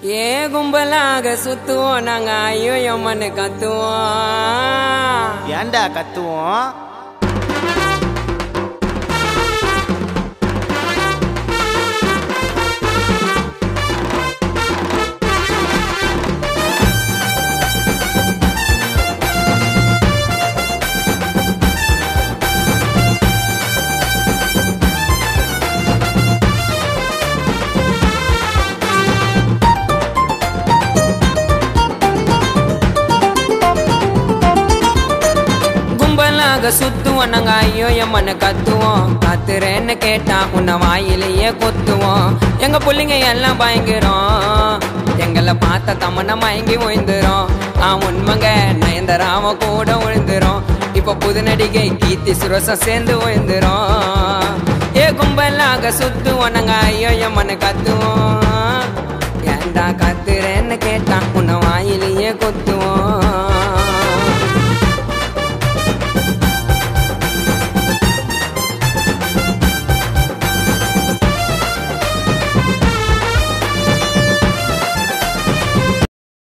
ஏ கும்பலாக சுத்துவோம் நாங்க ஐயோ எம்மன்னு கத்துவோம் ஏன்டா கத்துவோம் கும்பலாக சுத்துவோம் நாங்க ஐயோ எம்மன்னு கத்துவோம் கத்துறேன்னு கேட்டா உன்னை வாயிலேயே கொத்துவோம் எங்க புள்ளைங்க எல்லாம் பயங்கரம் எங்களை பார்த்த தமன மயங்கி விழுந்துரும் ஆ உண்மைங்க நயன்தராம கூட விழுந்துரும் இப்ப புது நடிகை கீர்த்தி சுரசம் சேர்ந்து விழுந்துரும் ஏ கும்பலாக சுத்துவோம் நாங்க ஐயோ எம்மன்னு கத்துவோம் ஏன்டா கத்துறேன்னு கேட்டான்